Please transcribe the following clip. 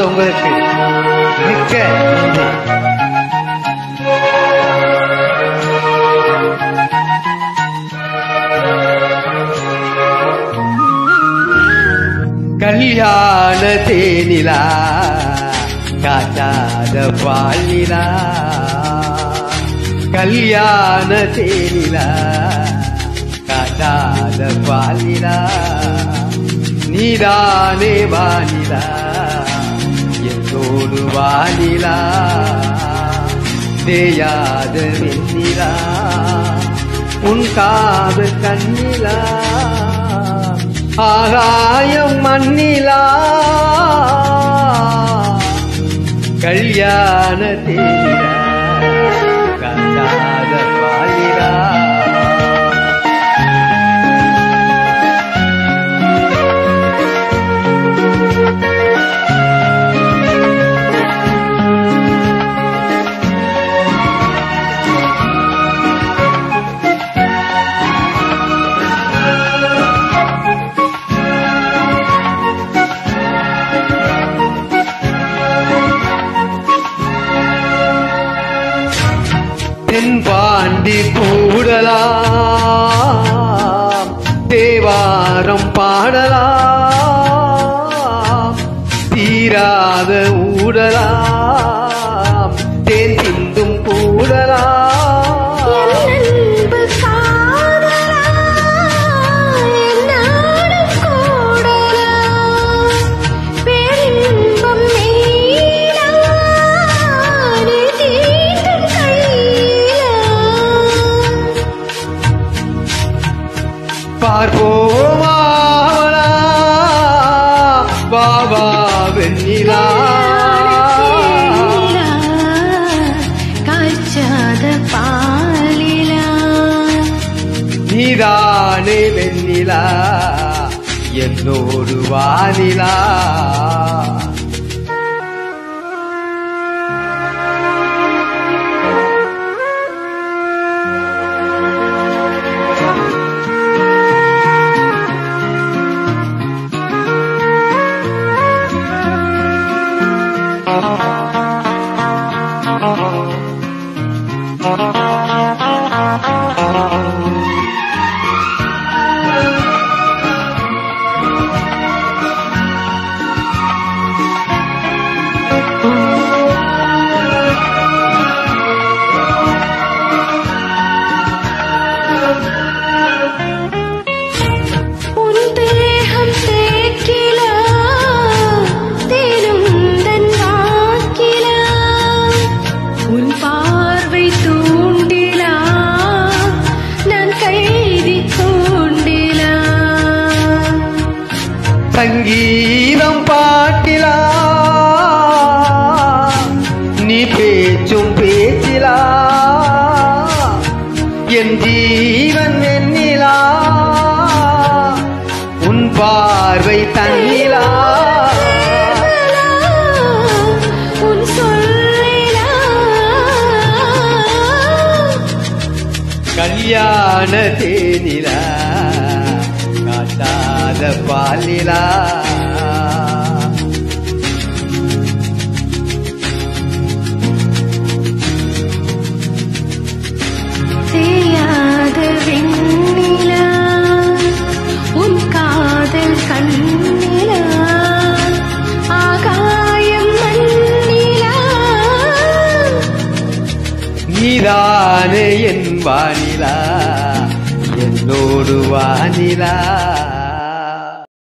உங்களுக்கு மிக்க நன்றி கல்யாண தேனிலா காட்டாத பாலிலா கல்யாண தேனிலா காட்டாத பாலிலா நீதானே வானிலா என்னோடு வானிலா தேயாத வெண்ணிலா உன் காது கண்ணிலா ஆகாயம் மண்ணிலா கல்யாண தேனிலா காட்டாத பாலிலா தென்பாண்டி கூடலாம் தேவாரம் பாடலாம் தீராத ஊடலாம் தேன் சிந்தும் கூடலாம் அன்பு காதலா என்னாலும் கூடலா பேரின்பம் நீலா நீ தீண்டும் கையிலா பார்ப்போமாவலா பாபா வெண்ணிலா காய்ச்சாத பாலிலா நீதானே வெண்ணிலா என்னோடு வானிலா உன் தேகம் தேக்கிலா தேனுந்தன் வாக்கிலா உன் பார்வை தூண்டிலா நான் கைதி தூண்டிலா சங்கீதம் பாட்டிலா நீ பேச்சும் பேச்சிலா என் ஜீவன் வெண்ணிலா உன் பார்வை தன்னிலா உன் சொல்லிலா கல்யாண தேனிலா காட்டாத பாலிலா தேயாத வெண்ணிலா உன் காதல் கண்ணிலா ஆகாயம் மண்ணிலா நீதானே என் வானிலா என்னோடு வானிலா